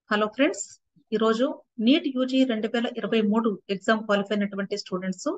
hello friends ఈరోజు NEET UG రెండు వేల ఇరవై మూడు ఎగ్జామ్ క్వాలిఫై అయినటువంటి స్టూడెంట్స్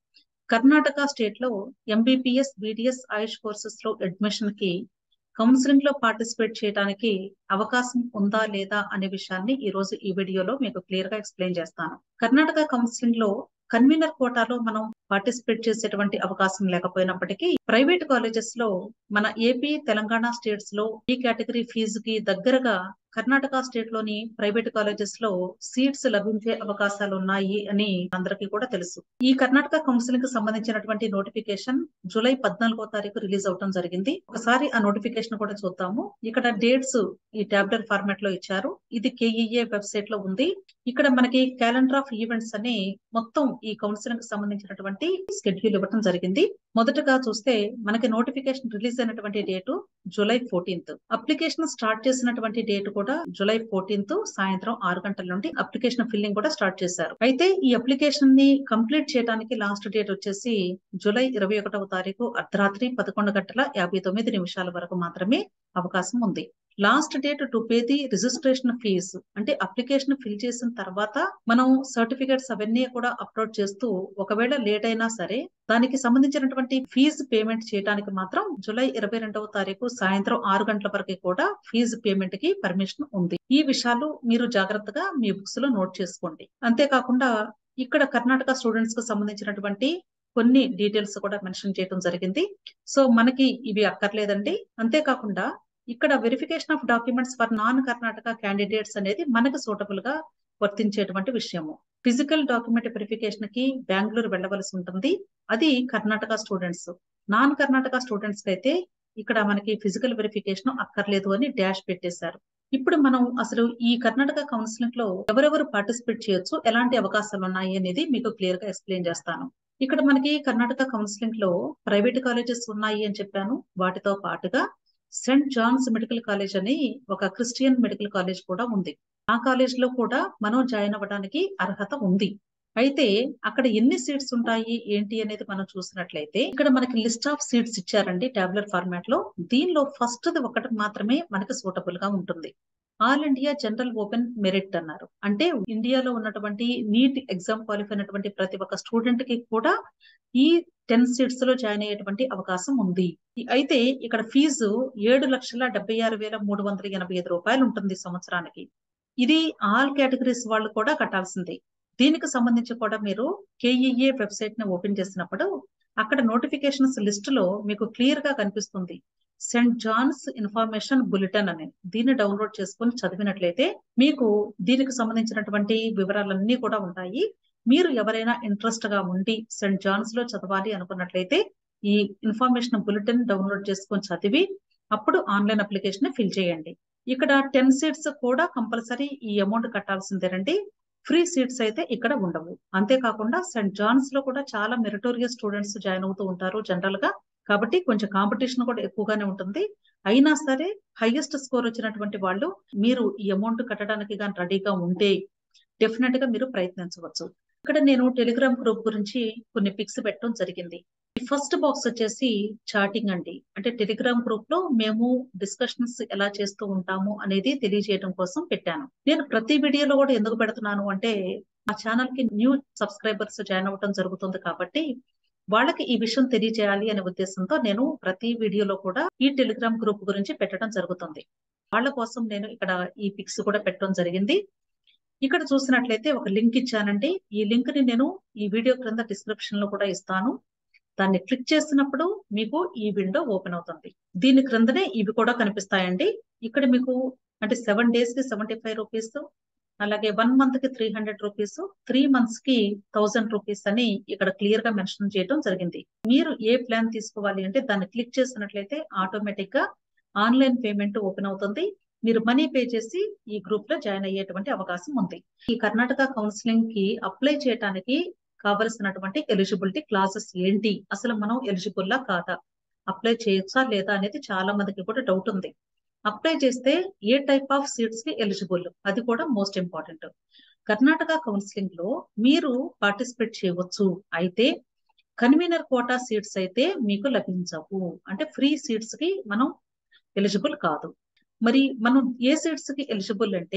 కర్ణాటక స్టేట్ లో ఎంబీబీఎస్ బీడిఎస్ ఆయుష్ కోర్సెస్ లో అడ్మిషన్ కి కౌన్సిలింగ్ లో పార్టిసిపేట్ చేయడానికి అవకాశం ఉందా లేదా అనే విషయాన్ని ఈ రోజు ఈ వీడియోలో మీకు క్లియర్ గా ఎక్స్ప్లెయిన్ చేస్తాను కర్ణాటక కౌన్సిలింగ్ లో కన్వీనర్ కోటాలో మనం పార్టిసిపేట్ చేసేటువంటి అవకాశం లేకపోయినప్పటికీ ప్రైవేట్ కాలేజెస్ లో మన ఏపీ తెలంగాణ స్టేట్స్ లో ఈ కేటగిరీ ఫీజుకి దగ్గరగా కర్ణాటక స్టేట్ లోని ప్రైవేట్ కాలేజెస్ లో సీట్స్ లభించే అవకాశాలు ఉన్నాయి అని అందరికీ కూడా తెలుసు ఈ కర్ణాటక కౌన్సిలింగ్ కి సంబంధించినటువంటి నోటిఫికేషన్ జూలై పద్నాలుగో తారీఖు రిలీజ్ అవడం జరిగింది ఒకసారి ఆ నోటిఫికేషన్ కూడా చూద్దాము ఇక్కడ డేట్స్ ఈ టాబ్లెట్ ఫార్మాట్ లో ఇచ్చారు ఇది కేఈఏ వెబ్సైట్ లో ఉంది ఇక్కడ మనకి క్యాలెండర్ ఆఫ్ ఈవెంట్స్ అని మొత్తం ఈ కౌన్సిలింగ్ కి సంబంధించినటువంటి స్కెడ్యూల్ ఇవ్వడం జరిగింది మొదటగా చూస్తే మనకి నోటిఫికేషన్ రిలీజ్ అయినటువంటి date July fourteenth application start చేసినటువంటి డేట్ కూడా జూలై ఫోర్టీన్త్ సాయంత్రం ఆరు గంటల నుండి అప్లికేషన్ ఫిల్లింగ్ కూడా స్టార్ట్ చేశారు అయితే ఈ అప్లికేషన్ ని కంప్లీట్ చేయడానికి లాస్ట్ డేట్ వచ్చేసి జూలై ఇరవై ఒకటవ తారీఖు అర్ధరాత్రి పదకొండు గంటల యాభై తొమ్మిది నిమిషాల వరకు మాత్రమే అవకాశం ఉంది last date to pay the registration fee అంటే అప్లికేషన్ ఫిల్ చేసిన తర్వాత మనం సర్టిఫికేట్స్ అవన్నీ కూడా అప్లోడ్ చేస్తూ ఒకవేళ లేట్ అయినా సరే దానికి సంబంధించినటువంటి ఫీజు పేమెంట్ చేయడానికి మాత్రం జూలై ఇరవై రెండవ తారీఖు సాయంత్రం ఆరు గంటల వరకు కూడా ఫీజు పేమెంట్ కి పర్మిషన్ ఉంది ఈ విషయాలు మీరు జాగ్రత్తగా మీ బుక్స్ లో నోట్ చేసుకోండి అంతేకాకుండా ఇక్కడ కర్ణాటక స్టూడెంట్స్ కు సంబంధించినటువంటి కొన్ని డీటెయిల్స్ కూడా మెన్షన్ చేయడం జరిగింది సో మనకి ఇవి అక్కర్లేదండి అంతేకాకుండా ఇక్కడ verification of documents for non Karnataka candidates అనేది మనకు సూటబుల్ గా వర్తించేటువంటి విషయము ఫిజికల్ డాక్యుమెంట్ వెరిఫికేషన్ కి బెంగళూరు వెళ్ళవలసి ఉంటుంది అది Karnataka students non Karnataka students కి అయితే ఇక్కడ మనకి ఫిజికల్ వెరిఫికేషన్ అక్కర్లేదు అని డాష్ పెట్టేశారు ఇప్పుడు మనం అసలు ఈ కర్ణాటక కౌన్సిలింగ్ లో ఎవరెవరు పార్టిసిపేట్ చేయొచ్చు ఎలాంటి అవకాశాలు ఉన్నాయి అనేది మీకు క్లియర్ గా ఎక్స్ప్లెయిన్ చేస్తాను ఇక్కడ మనకి కర్ణాటక కౌన్సిలింగ్ లో ప్రైవేట్ కాలేజెస్ ఉన్నాయి అని చెప్పాను వాటితో పాటుగా సెంట్ జాన్స్ మెడికల్ కాలేజ్ అని ఒక క్రిస్టియన్ మెడికల్ కాలేజ్ కూడా ఉంది ఆ కాలేజ్ లో కూడా మనం జాయిన్ అవ్వడానికి అర్హత ఉంది అయితే అక్కడ ఎన్ని సీట్స్ ఉంటాయి ఏంటి అనేది మనం చూసినట్లయితే ఇక్కడ మనకి లిస్ట్ ఆఫ్ సీట్స్ ఇచ్చారండి టాబ్లెట్ ఫార్మాట్ లో దీనిలో ఫస్ట్ ఒకటి మాత్రమే మనకి సూటబుల్ గా ఉంటుంది all India general open merit అన్నారు అంటే ఇండియాలో ఉన్నటువంటి నీట్ ఎగ్జామ్ క్వాలిఫై అయినటువంటి ప్రతి ఒక్క స్టూడెంట్ కి కూడా ఈ టెన్ సీట్స్ లో జాయిన్ అయ్యేటువంటి అవకాశం ఉంది అయితే ఇక్కడ ఫీజు ఏడు లక్షల డెబ్బై ఆరు వేల మూడు వందల ఎనభై ఐదు రూపాయలు ఉంటుంది సంవత్సరానికి ఇది ఆల్ కేటగిరీస్ వాళ్ళు కూడా కట్టాల్సిందే దీనికి సంబంధించి కూడా మీరు కేఈఏ వెబ్సైట్ ని ఓపెన్ చేసినప్పుడు అక్కడ నోటిఫికేషన్స్ లిస్ట్ లో మీకు క్లియర్ గా కనిపిస్తుంది సెంట్ జాన్స్ ఇన్ఫర్మేషన్ బులెటిన్ అని దీన్ని డౌన్లోడ్ చేసుకుని చదివినట్లయితే మీకు దీనికి సంబంధించినటువంటి వివరాలన్నీ కూడా ఉంటాయి మీరు ఎవరైనా ఇంట్రెస్ట్ గా ఉండి సెంట్ జాన్స్ లో చదవాలి అనుకున్నట్లయితే ఈ ఇన్ఫర్మేషన్ బులెటిన్ డౌన్లోడ్ చేసుకొని చదివి అప్పుడు ఆన్లైన్ అప్లికేషన్ ఫిల్ చేయండి ఇక్కడ టెన్ సీట్స్ కూడా కంపల్సరీ ఈ అమౌంట్ కట్టాల్సిందేనండి ఫ్రీ సీట్స్ అయితే ఇక్కడ ఉండవు అంతేకాకుండా సెంట్ జాన్స్ లో కూడా చాలా మెరిటోరియస్ స్టూడెంట్స్ జాయిన్ అవుతూ ఉంటారు జనరల్ గా కాబట్టి కొంచెం కాంపిటీషన్ కూడా ఎక్కువగానే ఉంటుంది అయినా సరే హైయెస్ట్ స్కోర్ వచ్చినటువంటి వాళ్ళు మీరు ఈ అమౌంట్ కట్టడానికి కానీ రెడీగా ఉంటే డెఫినెట్ గా మీరు ప్రయత్నించవచ్చు ఇక్కడ నేను టెలిగ్రామ్ గ్రూప్ గురించి కొన్ని పిక్స్ పెట్టడం జరిగింది ఈ ఫస్ట్ బాక్స్ వచ్చేసి చాటింగ్ అండి అంటే టెలిగ్రామ్ గ్రూప్ లో మేము డిస్కషన్స్ ఎలా చేస్తూ ఉంటాము అనేది తెలియజేయడం కోసం పెట్టాను నేను ప్రతి వీడియోలో కూడా ఎందుకు పెడుతున్నాను అంటే మా ఛానల్ కి న్యూ సబ్స్క్రైబర్స్ జాయిన్ అవ్వడం జరుగుతుంది కాబట్టి వాళ్ళకి ఈ విషయం తెలియజేయాలి అనే ఉద్దేశంతో నేను ప్రతి వీడియోలో కూడా ఈ టెలిగ్రామ్ గ్రూప్ గురించి పెట్టడం జరుగుతుంది వాళ్ళ కోసం నేను ఇక్కడ ఈ పిక్స్ కూడా పెట్టడం జరిగింది ఇక్కడ చూసినట్లయితే ఒక లింక్ ఇచ్చానండి ఈ లింక్ ని నేను ఈ వీడియో క్రింద డిస్క్రిప్షన్ లో కూడా ఇస్తాను దాన్ని క్లిక్ చేసినప్పుడు మీకు ఈ విండో ఓపెన్ అవుతుంది దీని క్రిందనే ఇవి కూడా కనిపిస్తాయండి ఇక్కడ మీకు అంటే సెవెన్ డేస్ కి సెవెంటీ ఫైవ్ రూపీస్ అలాగే వన్ మంత్ కి three hundred rupees three months కి థౌసండ్ రూపీస్ అని ఇక్కడ క్లియర్ గా మెన్షన్ చేయడం జరిగింది మీరు ఏ ప్లాన్ తీసుకోవాలి అంటే దాన్ని క్లిక్ చేసినట్లయితే ఆటోమేటిక్ గా ఆన్లైన్ పేమెంట్ ఓపెన్ అవుతుంది మీరు మనీ పే చేసి ఈ గ్రూప్ లో జాయిన్ అయ్యేటువంటి అవకాశం ఉంది ఈ కర్ణాటక కౌన్సిలింగ్ కి అప్లై చేయడానికి కావలసినటువంటి ఎలిజిబిలిటీ క్లాసెస్ ఏంటి అసలు మనం ఎలిజిబుల్లా కాదా అప్లై చేయొచ్చా లేదా అనేది చాలా మందికి కూడా డౌట్ ఉంది అప్లై చేస్తే ఏ టైప్ ఆఫ్ సీట్స్ కి ఎలిజిబుల్ అది కూడా మోస్ట్ ఇంపార్టెంట్ కర్ణాటక కౌన్సిలింగ్ లో మీరు పార్టిసిపేట్ చేయవచ్చు అయితే కన్వీనర్ కోటా సీట్స్ అయితే మీకు లభించవు అంటే ఫ్రీ సీట్స్ కి మనం ఎలిజిబుల్ కాదు మరి మనం ఏ సీట్స్ కి ఎలిజిబుల్ అంటే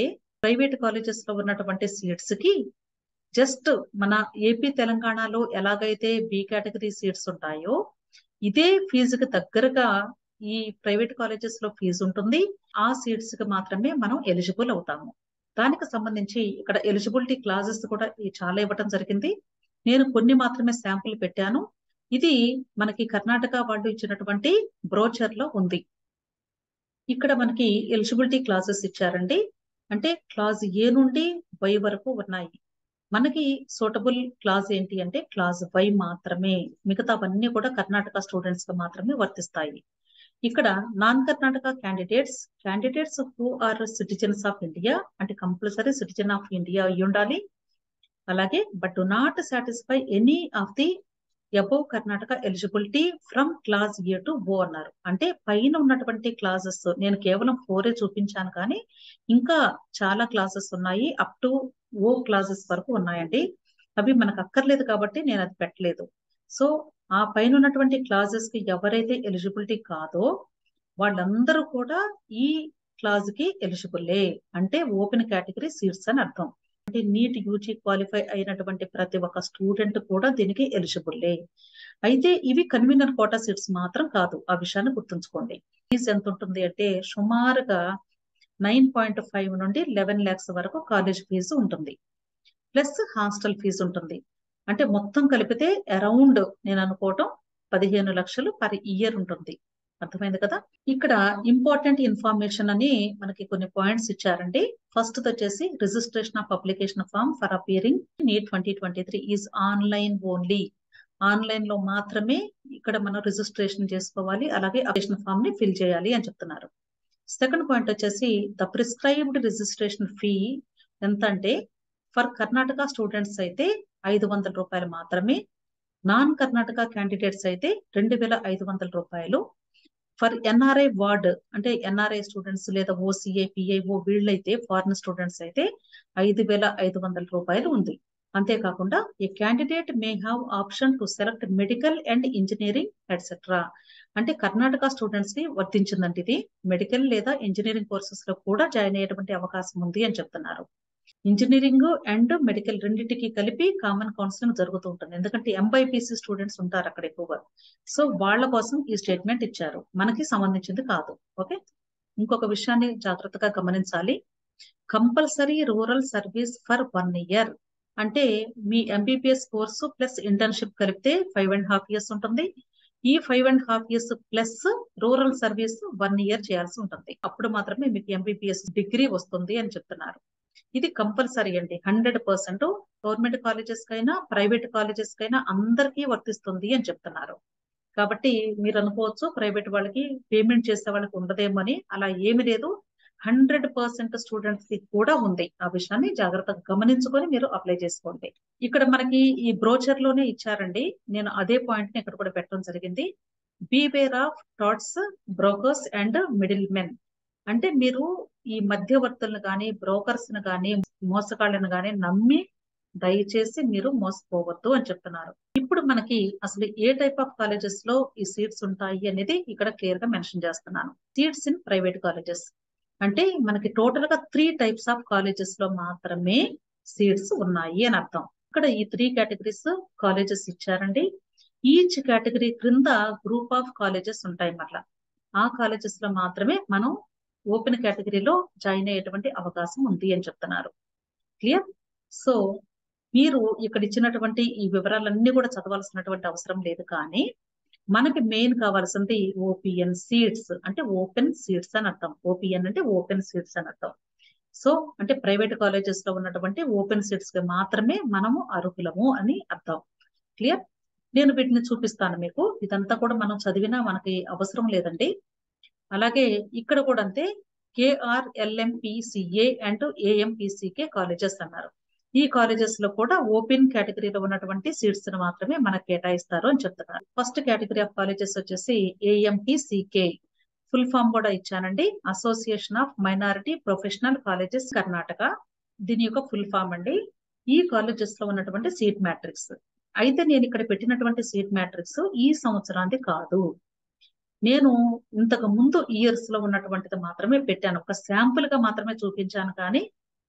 ప్రైవేట్ కాలేజెస్ లో ఉన్నటువంటి సీట్స్ కి జస్ట్ మన ఏపీ తెలంగాణలో ఎలాగైతే బి కేటగిరీ సీట్స్ ఉంటాయో ఇదే ఫీజుకి దగ్గరగా ఈ ప్రైవేట్ కాలేజెస్ లో ఫీజు ఉంటుంది ఆ సీట్స్ కి మాత్రమే మనం ఎలిజిబుల్ అవుతాము దానికి సంబంధించి ఇక్కడ ఎలిజిబిలిటీ క్లాజెస్ కూడా చాలా ఇవ్వటం జరిగింది నేను కొన్ని మాత్రమే శాంపుల్ పెట్టాను ఇది మనకి కర్ణాటక వాళ్ళు ఇచ్చినటువంటి బ్రోచర్ లో ఉంది ఇక్కడ మనకి ఎలిజిబిలిటీ క్లాసెస్ ఇచ్చారండి అంటే క్లాజ్ ఏ నుండి వై వరకు ఉన్నాయి మనకి సూటబుల్ క్లాజ్ ఏంటి అంటే క్లాజ్ వై మాత్రమే మిగతావన్నీ కూడా కర్ణాటక స్టూడెంట్స్ కి మాత్రమే వర్తిస్తాయి ఇక్కడ non Karnataka candidates candidates who are citizens of India అంటే కంపల్సరీ సిటిజన్ ఆఫ్ ఇండియా అయి ఉండాలి అలాగే but do not satisfy any of the above Karnataka eligibility from class A to O అన్నారు అంటే పైన ఉన్నటువంటి క్లాసెస్ నేను కేవలం ఫోరే చూపించాను కానీ ఇంకా చాలా క్లాసెస్ ఉన్నాయి అప్ టు ఓ క్లాసెస్ వరకు ఉన్నాయండి అవి మనకు అక్కర్లేదు కాబట్టి నేను అది పెట్టలేదు సో ఆ పైన ఉన్నటువంటి క్లాసెస్ కి ఎవరైతే ఎలిజిబిలిటీ కాదో వాళ్ళందరూ కూడా ఈ క్లాజ్ కి ఎలిజిబుల్లే అంటే ఓపెన్ కేటగిరీ సీట్స్ అని అర్థం అంటే నీట్ యూజీ క్వాలిఫై అయినటువంటి ప్రతి ఒక్క స్టూడెంట్ కూడా దీనికి ఎలిజిబుల్లే అయితే ఇవి కన్వీనర్ కోటా సీట్స్ మాత్రం కాదు ఆ విషయాన్ని గుర్తుంచుకోండి ఫీజు ఎంత ఉంటుంది అంటే సుమారుగా నైన్ పాయింట్ ఫైవ్ నుండి లెవెన్ ల్యాక్స్ వరకు కాలేజ్ ఫీజు ఉంటుంది ప్లస్ హాస్టల్ ఫీజు ఉంటుంది అంటే మొత్తం కలిపితే అరౌండ్ నేను అనుకోవటం పదిహేను లక్షలు పర్ ఇయర్ ఉంటుంది అర్థమైంది కదా ఇక్కడ ఇంపార్టెంట్ ఇన్ఫర్మేషన్ అని మనకి కొన్ని పాయింట్స్ ఇచ్చారండి ఫస్ట్ వచ్చేసి registration of application form for appearing NEET twenty twenty three is online only online లో మాత్రమే ఇక్కడ మనం రిజిస్ట్రేషన్ చేసుకోవాలి అలాగే అప్లికేషన్ ఫామ్ ని ఫిల్ చేయాలి అని చెప్తున్నారు సెకండ్ పాయింట్ వచ్చేసి ద ప్రిస్క్రైబ్డ్ రిజిస్ట్రేషన్ ఫీ ఎంత అంటే ఫర్ కర్ణాటక స్టూడెంట్స్ అయితే ఐదు వందల రూపాయలు మాత్రమే నాన్ కర్ణాటక క్యాండిడేట్స్ అయితే రెండు వేల ఐదు వందల రూపాయలు ఫర్ ఎన్ఆర్ఐ వార్డ్ అంటే ఎన్ఆర్ఐ స్టూడెంట్స్ లేదా ఓసీఏ పిఐఓ వీళ్ళైతే ఫారిన్ స్టూడెంట్స్ అయితే ఐదు వేల ఐదు వందల రూపాయలు ఉంది అంతేకాకుండా a candidate may have option to select medical and engineering etcetera అంటే కర్ణాటక స్టూడెంట్స్ కి వర్తించిందండి ఇది మెడికల్ లేదా ఇంజనీరింగ్ కోర్సెస్ లో కూడా జాయిన్ అయ్యేటువంటి అవకాశం ఉంది అని చెప్తున్నారు ఇంజనీరింగ్ అండ్ మెడికల్ రెండింటికి కలిపి కామన్ కౌన్సిలింగ్ జరుగుతూ ఉంటుంది ఎందుకంటే ఎంబైపీసీ స్టూడెంట్స్ ఉంటారు అక్కడ ఎక్కువగా సో వాళ్ళ కోసం ఈ స్టేట్మెంట్ ఇచ్చారు మనకి సంబంధించింది కాదు ఓకే ఇంకొక విషయాన్ని జాగ్రత్తగా గమనించాలి compulsory rural service for one year అంటే మీ ఎంబీబీఎస్ కోర్సు ప్లస్ ఇంటర్న్షిప్ కలిపితే ఫైవ్ అండ్ హాఫ్ ఇయర్స్ ఉంటుంది ఈ five and half years plus rural service one year చేయాల్సి ఉంటుంది అప్పుడు మాత్రమే మీకు ఎంబీబీఎస్ డిగ్రీ వస్తుంది అని చెప్తున్నారు ఇది కంపల్సరీ అండి హండ్రెడ్ పర్సెంట్ గవర్నమెంట్ కాలేజెస్ కైనా ప్రైవేట్ కాలేజెస్ కైనా అందరికీ వర్తిస్తుంది అని చెప్తున్నారు కాబట్టి మీరు అనుకోవచ్చు ప్రైవేట్ వాళ్ళకి పేమెంట్ చేసే వాళ్ళకి ఉండదేమో అని అలా ఏమి లేదు హండ్రెడ్ పర్సెంట్ స్టూడెంట్స్ కి కూడా ఉంది ఆ విషయాన్ని జాగ్రత్తగా గమనించుకొని మీరు అప్లై చేసుకోండి ఇక్కడ మనకి ఈ బ్రోచర్ లోనే ఇచ్చారండి నేను అదే పాయింట్ ని ఇక్కడ కూడా పెట్టడం జరిగింది beware of touts brokers and middlemen అంటే మీరు ఈ మధ్యవర్తులను కానీ బ్రోకర్స్ ను కానీ మోసగాళ్ళను కానీ నమ్మి దయచేసి మీరు మోసపోవద్దు అని చెప్తున్నారు ఇప్పుడు మనకి అసలు ఏ టైప్ ఆఫ్ కాలేజెస్ లో ఈ సీట్స్ ఉంటాయి అనేది ఇక్కడ క్లియర్ గా మెన్షన్ చేస్తున్నాను సీట్స్ ఇన్ ప్రైవేట్ కాలేజెస్ అంటే మనకి టోటల్ గా త్రీ టైప్స్ ఆఫ్ కాలేజెస్ లో మాత్రమే సీట్స్ ఉన్నాయి అని అర్థం ఇక్కడ ఈ త్రీ కేటగిరీస్ కాలేజెస్ ఇచ్చారండి ఈచ్ కేటగిరీ క్రింద గ్రూప్ ఆఫ్ కాలేజెస్ ఉంటాయి మళ్ళా ఆ కాలేజెస్ లో మాత్రమే మనం ఓపెన్ కేటగిరీలో జాయిన్ అయ్యేటువంటి అవకాశం ఉంది అని చెప్తున్నారు క్లియర్ సో మీరు ఇక్కడ ఇచ్చినటువంటి ఈ వివరాలన్నీ కూడా చదవాల్సినటువంటి అవసరం లేదు కానీ మనకి మెయిన్ కావాల్సింది ఓపిఎన్ సీట్స్ అంటే ఓపెన్ సీట్స్ అని అర్థం ఓపిఎన్ అంటే ఓపెన్ సీట్స్ అని అర్థం సో అంటే ప్రైవేట్ కాలేజెస్ లో ఉన్నటువంటి ఓపెన్ సీట్స్ కి మాత్రమే మనము అర్హులము అని అర్థం క్లియర్ నేను వీటిని చూపిస్తాను మీకు ఇదంతా కూడా మనం చదివినా మనకి అవసరం లేదండి అలాగే ఇక్కడ కూడా అంతే కేఆర్ఎల్ఎంపిసిఏ అండ్ ఏఎంపిసికే కాలేజెస్ అన్నారు ఈ కాలేజెస్ లో కూడా ఓపెన్ కేటగిరీలో ఉన్నటువంటి సీట్స్ ని మాత్రమే మనకు కేటాయిస్తారు అని చెప్తున్నారు ఫస్ట్ కేటగిరీ ఆఫ్ కాలేజెస్ వచ్చేసి ఏఎంపిసికే ఫుల్ ఫామ్ కూడా ఇచ్చానండి association of minority professional colleges Karnataka దీని యొక్క ఫుల్ ఫామ్ అండి ఈ కాలేజెస్ లో ఉన్నటువంటి సీట్ మ్యాట్రిక్స్ అయితే నేను ఇక్కడ పెట్టినటువంటి సీట్ మ్యాట్రిక్స్ ఈ సంవత్సరానికి కాదు నేను ఇంతకు ముందు ఇయర్స్ లో ఉన్నటువంటిది మాత్రమే పెట్టాను ఒక శాంపుల్ గా మాత్రమే చూపించాను కానీ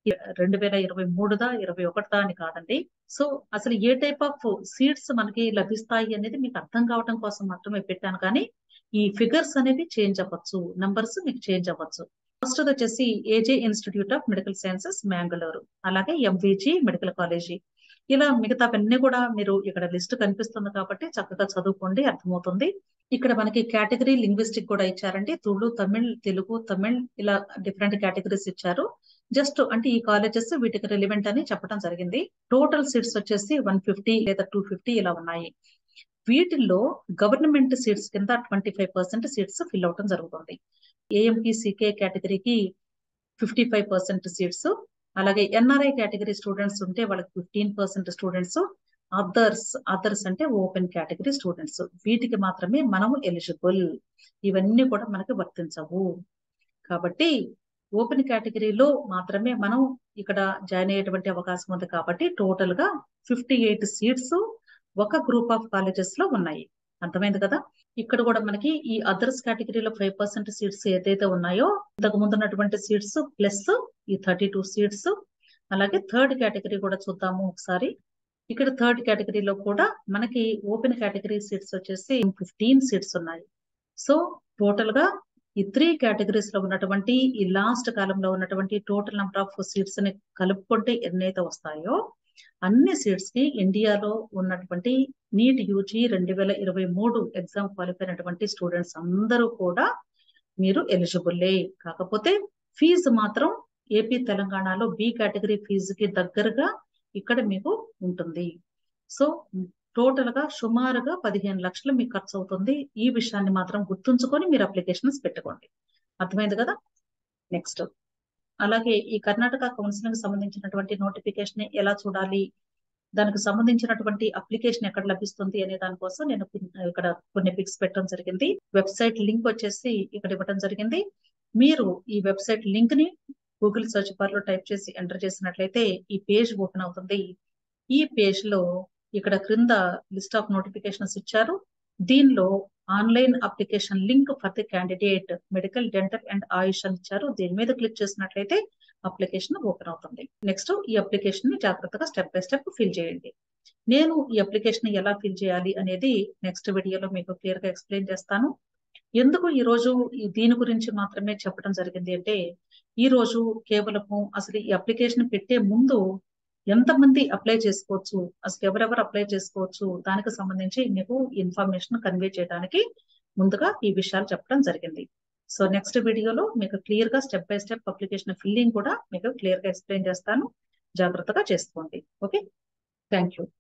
రెండు వేల ఇరవై మూడుదా ఇరవై ఒకటిదా అని కాదండి సో అసలు ఏ టైప్ ఆఫ్ సీట్స్ మనకి లభిస్తాయి అనేది మీకు అర్థం కావడం కోసం మాత్రమే పెట్టాను కానీ ఈ ఫిగర్స్ అనేవి చేంజ్ అవ్వచ్చు నంబర్స్ మీకు చేంజ్ అవ్వచ్చు ఫస్ట్ వచ్చేసి AJ institute of medical sciences Mangalore అలాగే ఎంవిజి మెడికల్ కాలేజీ ఇలా మిగతావన్నీ కూడా మీరు ఇక్కడ లిస్ట్ కనిపిస్తుంది కాబట్టి చక్కగా చదువుకోండి అర్థమవుతుంది ఇక్కడ మనకి కేటగిరీ లింగ్విస్టిక్ కూడా ఇచ్చారండి తుళు తమిళ్ తెలుగు తమిళ్ ఇలా డిఫరెంట్ కేటగిరీస్ ఇచ్చారు జస్ట్ అంటే ఈ కాలేజెస్ వీటికి రిలివెంట్ అని చెప్పడం జరిగింది టోటల్ సీట్స్ వచ్చేసి వన్ ఫిఫ్టీ లేదా టూ ఫిఫ్టీ ఇలా ఉన్నాయి వీటిల్లో గవర్నమెంట్ సీట్స్ కింద twenty five percent seats fill అవటం జరుగుతుంది ఏఎంపీ సికే కేటగిరీకి ఫిఫ్టీ ఫైవ్ పర్సెంట్ సీట్స్ అలాగే ఎన్ఆర్ఐ కేటగిరీ స్టూడెంట్స్ ఉంటే వాళ్ళకి fifteen percent students others others అంటే ఓపెన్ కేటగిరీ స్టూడెంట్స్ వీటికి మాత్రమే మనం ఎలిజిబుల్ ఇవన్నీ కూడా మనకి వర్తించవు కాబట్టి ఓపెన్ కేటగిరీలో మాత్రమే మనం ఇక్కడ జాయిన్ అయ్యేటువంటి అవకాశం ఉంది కాబట్టి టోటల్ గా ఫిఫ్టీ ఎయిట్ సీట్స్ ఒక గ్రూప్ ఆఫ్ కాలేజెస్ లో ఉన్నాయి అర్థమైంది కదా ఇక్కడ కూడా మనకి ఈ అదర్స్ కేటగిరీలో ఫైవ్ పర్సెంట్ సీట్స్ ఏదైతే ఉన్నాయో ఇంతకు ముందు ఉన్నటువంటి సీట్స్ ప్లస్ ఈ థర్టీ టూ సీట్స్ అలాగే థర్డ్ కేటగిరీ కూడా చూద్దాము ఒకసారి ఇక్కడ థర్డ్ కేటగిరీలో కూడా మనకి ఓపెన్ కేటగిరీ సీట్స్ వచ్చేసి ఫిఫ్టీన్ సీట్స్ ఉన్నాయి సో టోటల్ గా ఈ త్రీ కేటగిరీస్ లో ఉన్నటువంటి ఈ లాస్ట్ కాలంలో ఉన్నటువంటి టోటల్ నెంబర్ ఆఫ్ సీట్స్ ని కలుపుకుంటే ఎన్నైతే వస్తాయో అన్ని సీట్స్ కి ఇండియాలో ఉన్నటువంటి నీట్ యూజీ రెండు వేల ఇరవై మూడు ఎగ్జామ్ క్వాలిఫై అయినటువంటి స్టూడెంట్స్ అందరూ కూడా మీరు ఎలిజిబుల్లే కాకపోతే ఫీజు మాత్రం ఏపీ తెలంగాణలో బి కేటగిరీ ఫీజుకి దగ్గరగా ఇక్కడ మీకు ఉంటుంది సో టోటల్ గా సుమారుగా పదిహేను లక్షలు మీకు ఖర్చు అవుతుంది ఈ విషయాన్ని మాత్రం గుర్తుంచుకొని మీరు అప్లికేషన్స్ పెట్టుకోండి అర్థమైంది కదా నెక్స్ట్ అలాగే ఈ కర్ణాటక కౌన్సిలింగ్ సంబంధించినటువంటి నోటిఫికేషన్ ఎలా చూడాలి దానికి సంబంధించినటువంటి అప్లికేషన్ ఎక్కడ లభిస్తుంది అనే దానికోసం నేను ఇక్కడ కొన్ని పిక్స్ పెట్టడం జరిగింది వెబ్సైట్ లింక్ వచ్చేసి ఇక్కడ ఇవ్వడం జరిగింది మీరు ఈ వెబ్సైట్ లింక్ ని గూగుల్ సెర్చ్ బార్ లో టైప్ చేసి ఎంటర్ చేసినట్లయితే ఈ పేజ్ ఓపెన్ అవుతుంది ఈ పేజ్ లో ఇక్కడ క్రింద లిస్ట్ ఆఫ్ నోటిఫికేషన్స్ ఇచ్చారు దీనిలో online application link for the candidate medical dental and AYUSH అని ఇచ్చారు దీని మీద క్లిక్ చేసినట్లయితే అప్లికేషన్ ఓపెన్ అవుతుంది నెక్స్ట్ ఈ అప్లికేషన్ ని జాగ్రత్తగా స్టెప్ బై స్టెప్ ఫిల్ చేయండి నేను ఈ అప్లికేషన్ ఎలా ఫిల్ చేయాలి అనేది నెక్స్ట్ వీడియోలో మీకు క్లియర్ గా ఎక్స్ప్లెయిన్ చేస్తాను ఎందుకు ఈ రోజు దీని గురించి మాత్రమే చెప్పడం జరిగింది అంటే ఈ రోజు కేవలము అసలు ఈ అప్లికేషన్ పెట్టే ముందు ఎంతమంది అప్లై చేసుకోవచ్చు అసలు ఎవరెవరు అప్లై చేసుకోవచ్చు దానికి సంబంధించి మీకు ఇన్ఫర్మేషన్ కన్వే చేయడానికి ముందుగా ఈ విషయాలు చెప్పడం జరిగింది సో నెక్స్ట్ వీడియోలో మీకు క్లియర్ గా step by step application filling కూడా మీకు క్లియర్ గా ఎక్స్ప్లెయిన్ చేస్తాను జాగ్రత్తగా చేసుకోండి ఓకే థ్యాంక్ యూ